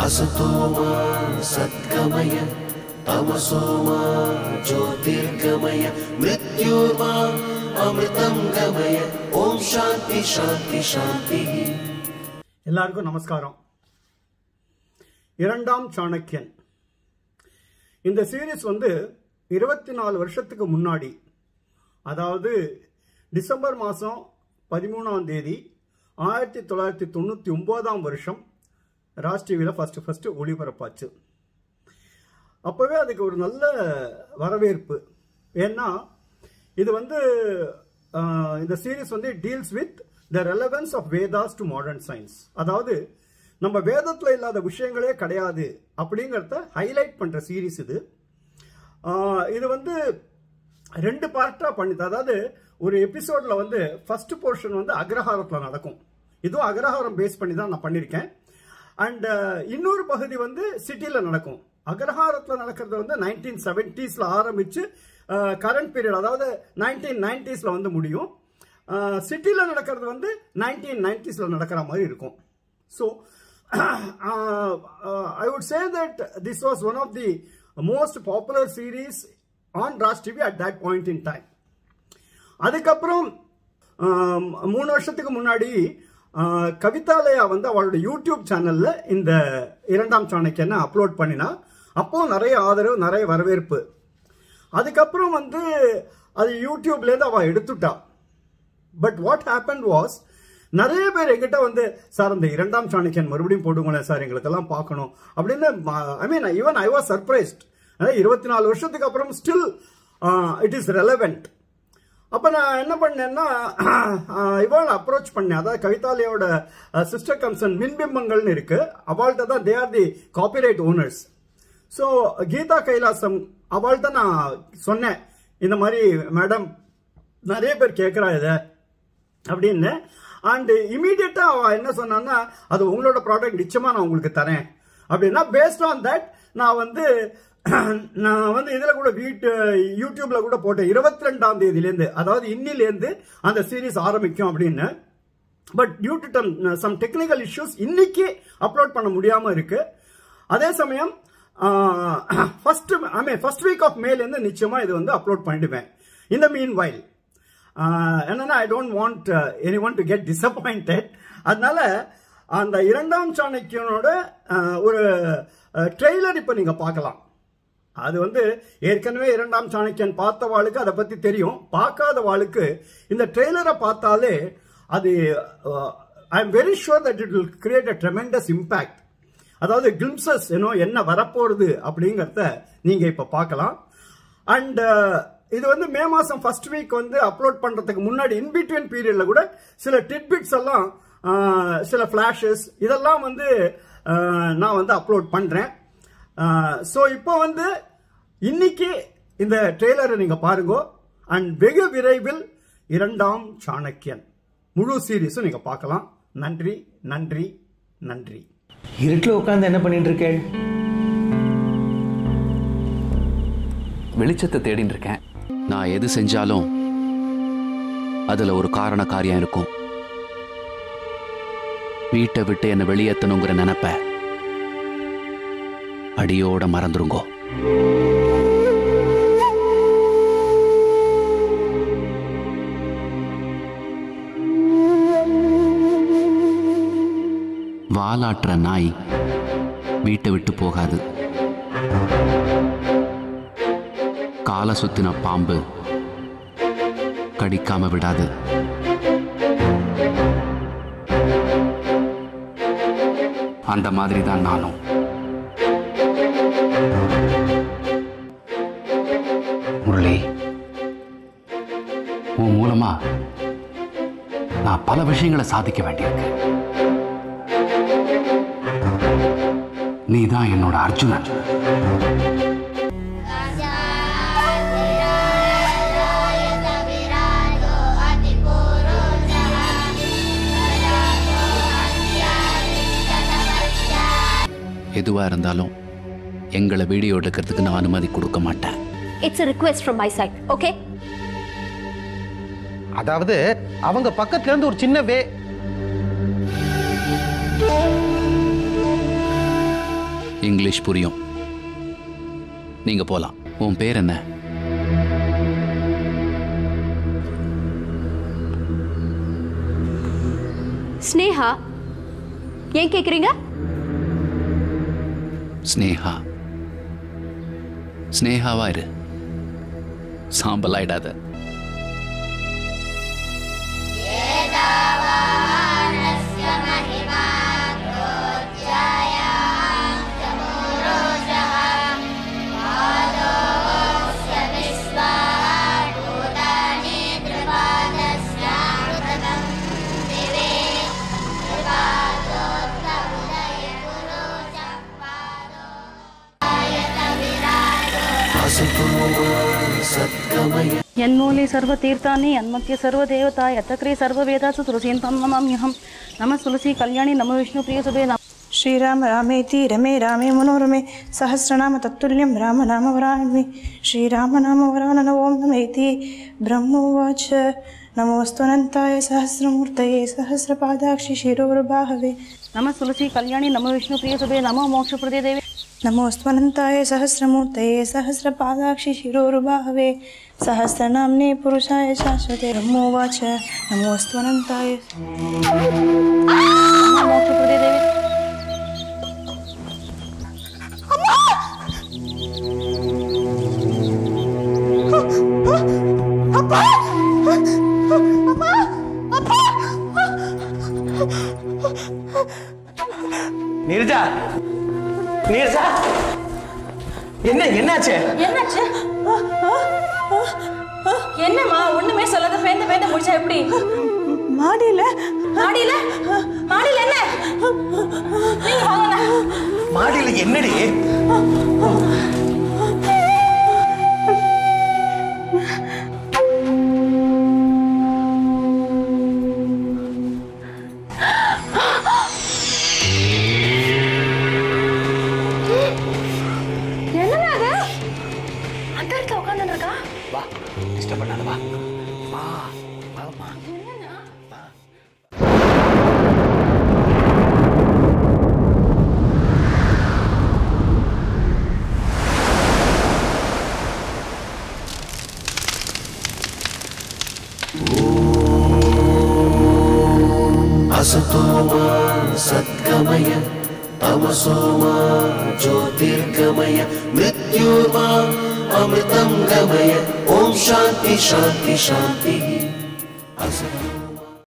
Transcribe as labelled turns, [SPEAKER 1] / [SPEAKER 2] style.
[SPEAKER 1] असतो मा सद्गमय तमसो मा ज्योतिर्गमय मृत्योर्मा अमृतं गमय ॐ शान्ति शान्ति शान्तिः
[SPEAKER 2] எல்லாருக்கும் நமஸ்காரம் இரண்டாம் சாணக்கியன் இந்த சீரிஸ் வந்து இருபத்தி நாலு வருஷத்துக்கு முன்னாடி அதாவது டிசம்பர் மாதம் பதிமூணாம் தேதி ஆயிரத்தி தொள்ளாயிரத்தி தொண்ணூற்றி ஒம்போதாம் வருஷம் ராஜ் டிவியில் ஃபஸ்ட்டு ஃபஸ்ட்டு ஒளிபரப்பாச்சு அப்போவே அதுக்கு ஒரு நல்ல வரவேற்பு ஏன்னா இது வந்து ஆஹ், இந்த சீரிஸ் வந்து deals with the relevance of Vedas to modern science அதாவது நம்ம வேதத்தில் இல்லாத விஷயங்களே கிடையாது அப்படிங்கிறத ஹைலைட் பண்ணுற சீரிஸ் இது ஆஹ், இது வந்து ரெண்டு பார்ட்டாக பண்ணிது அதாவது ஒரு எபிசோடில் வந்து ஃபர்ஸ்ட் போர்ஷன் வந்து அக்ரஹாரத்தில் நடக்கும் இதுவும் அக்ரஹாரம் பேஸ் பண்ணி தான் நான் பண்ணியிருக்கேன் அண்ட் இன்னொரு பகுதி வந்து சிட்டியில் நடக்கும் அக்ரஹாரத்தில் நடக்கிறது வந்து நைன்டீன் செவன்டீஸில் ஆரம்பித்து கரண்ட் பீரியட் அதாவது நைன்டீன் நைன்டிஸில் வந்து முடியும் சிட்டியில் நடக்கிறது வந்து நைன்டீன் நைன்டிஸில் நடக்கிற மாதிரி இருக்கும் so I would say that this was one of the most popular series on Raj TV at that point in time அதுக்கப்புறம் ஆம், மூணு வருஷத்துக்கு முன்னாடி ஆ, கவிதாலயா வந்து அவளோட யூடியூப் சேனல்ல இந்த இரண்டாம் சாணக்கியனை அப்லோட் பண்ணினா அப்போ நிறைய ஆதரவு நிறைய வரவேற்பு அதுக்கப்புறம் வந்து அது யூடியூப்லேருந்து அவள் எடுத்துட்டா பட் வாட் ஹேப்பன் வாஸ் நிறைய பேர் எங்கிட்ட வந்து சார் அந்த இரண்டாம் சாணக்கியன் மறுபடியும் போடுங்களேன் சார் எங்களுக்கெல்லாம் பார்க்கணும் அப்படின்னு I mean even I was surprised அதாவது இருபத்தி நாலு வருஷத்துக்கு அப்புறம் ஸ்டில் இட் இஸ் ரெலவெண்ட் அப்போ நான் என்ன பண்ணேன்னா இவாள் அப்ரோச் பண்ணேன் அதாவது கவிதாலயோட சிஸ்டர் கன்சர்ன் மின்பிம்பங்கள்னு இருக்கு அவள்கிட்ட தான் they are the copyright owners so Geetha Kailasam அவள்கிட்ட நான் சொன்னேன் இந்த மாதிரி மேடம் நிறைய பேர் கேட்குறா இதை அப்படின்னு அண்ட் இமீடியட்டா அவ என்ன சொன்னான்னா அது உங்களோட ப்ராடக்ட் நிச்சயமா நான் உங்களுக்கு தரேன் அப்படின்னா பேஸ்ட் ஆன் தட் நான் வந்து நான் வந்து இதுல கூட வீட்டு யூடியூப்ல கூட போட்டேன் இருபத்தி ரெண்டாம் தேதியிலேருந்து அதாவது இன்னிலேருந்து அந்த சீரிஸ் ஆரம்பிக்கும் அப்படின்னு but due to some technical issues இன்னைக்கு அப்லோட் பண்ண முடியாம இருக்கு அதே சமயம் first I mean first week of மேலேருந்து நிச்சயமா இது வந்து அப்லோட் பண்ணிடுவேன் இந்த மீன் வைல் என்னன்னா I don't want anyone to get disappointed அதனால அந்த இரண்டாம் சாணக்கியனோட ஆஹ், ஒரு ட்ரெய்லர் இப்போ நீங்க பார்க்கலாம் அது வந்து ஏற்கனவே இரண்டாம் சாணக்கியன் பார்த்த வாளுக்கு அதை பத்தி தெரியும் பார்க்காத வாளுக்கு இந்த ட்ரெய்லரை பார்த்தாலே அது I am very sure that it will create a tremendous impact அதாவது கிளிம்சஸ் ஏன்னோ என்ன வரப்போறது அப்படிங்கறத நீங்க இப்ப பார்க்கலாம் அண்ட் இது வந்து மே மாசம் ஃபர்ஸ்ட் வீக் வந்து அப்லோட் பண்றதுக்கு முன்னாடி இன் பிட்வீன் பீரியட்ல கூட சில டிட்பிட்ஸ் எல்லாம் ஆஹ், சில ஃபிளாஷஸ் இதெல்லாம் வந்து ஆஹ், நான் வந்து அப்லோட் பண்றேன் ஸோ இப்போ வந்து இன்னைக்கு இந்த ட்ரெய்லரை நீங்க பாருங்க அண்ட் வெகு விரைவில் இரண்டாம் சாணக்கியன் முழு சீரிஸும் நீங்க பார்க்கலாம் நன்றி நன்றி நன்றி
[SPEAKER 3] இருட்டில் உட்காந்து என்ன பண்ணிட்டு இருக்கேள்
[SPEAKER 4] வெளிச்சத்தை தேடின்னு இருக்கேன் நான் எது செஞ்சாலும் அதுல ஒரு காரண காரியம் இருக்கும் வீட்டை விட்டு என்னை வெளியேற்றணுங்கிற நினைப்ப அடியோட மறந்துருங்கோ வாலாட்டுற நாய் வீட்டை விட்டு போகாது காலை சுத்தின பாம்பு கடிக்காம விடாது அந்த மாதிரி தான் நானும் முரளி உன் மூலமா நான் பல விஷயங்களை சாதிக்க வேண்டியிருக்கு நீ தான் என்னோட அர்ஜுனன் எதுவா இருந்தாலும் எங்களை வீடியோ எடுக்கிறதுக்கு நான் அனுமதி கொடுக்க மாட்டேன்
[SPEAKER 5] It's a request from my side, okay?
[SPEAKER 3] அதாவது அவங்க பக்கத்துல இருந்து ஒரு சின்ன வே
[SPEAKER 4] இங்கிலீஷ் புரியும் நீங்க போலாம் உன் பேர் என்ன
[SPEAKER 5] ஸ்னேகா ஏன் கேக்குறீங்க
[SPEAKER 4] ஸ்னேகா ஸ்னேகாவா இரு சாம்பலாயிடாத
[SPEAKER 1] असतो मा सद्गमय
[SPEAKER 6] यन्मूले सर्वतीर्थानि यन्मध्य सर्वदेवता यतक्रे सर्ववेदासु तुलसीं तं नमाम्यहं नमः तुलसी कल्याणी नमः विष्णुप्रियसुभे नमः
[SPEAKER 7] श्रीराम रामेति रमे रामे मनोरमे सहस्रनाम तत्तुल्यं राम नाम वरामि श्रीराम नाम वरानन ॐ नमेति ब्रह्मोवाच नमोऽस्त्वनन्ताय सहस्रमूर्तये सहस्रपादाक्षि शिरोर्बाहवे
[SPEAKER 6] नमः तुलसी कल्याणी नमः विष्णुप्रियसुभे नमः मोक्षप्रदे देवे
[SPEAKER 7] नमोऽस्त्वनन्ताय सहस्रमूर्तये सहस्रपादाक्षि शिरोर्बाहवे सहस्रनाम्ने पुरुषाय शाश्वते ब्रह्मोवाच नमोऽस्त्वनन्ताय
[SPEAKER 6] नमः मोक्षप्रदे देवे
[SPEAKER 3] நீர்ஜா நீர்ஜா என்ன என்னாச்சு
[SPEAKER 6] என்னாச்சு என்னம்மா ஒண்ணுமே சொல்லாத பேந்த பேந்த முடிச்சா எப்படி
[SPEAKER 7] மாடியில்
[SPEAKER 6] மாடியில மாடியில என்ன நீங்க வாங்கண்ணா
[SPEAKER 3] மாடியில என்னடி
[SPEAKER 5] என்னங்க அது அந்த இடத்துல உட்காந்து இருக்கா
[SPEAKER 3] வா டிஸ்டர்ப் பண்ணாத வா வா வாமா
[SPEAKER 1] असतो मा सद्गमय तमसो मा ज्योतिर्गमय मृत्युर्मा अमृतं गमय ॐ शान्ति शान्ति शान्तिः असतो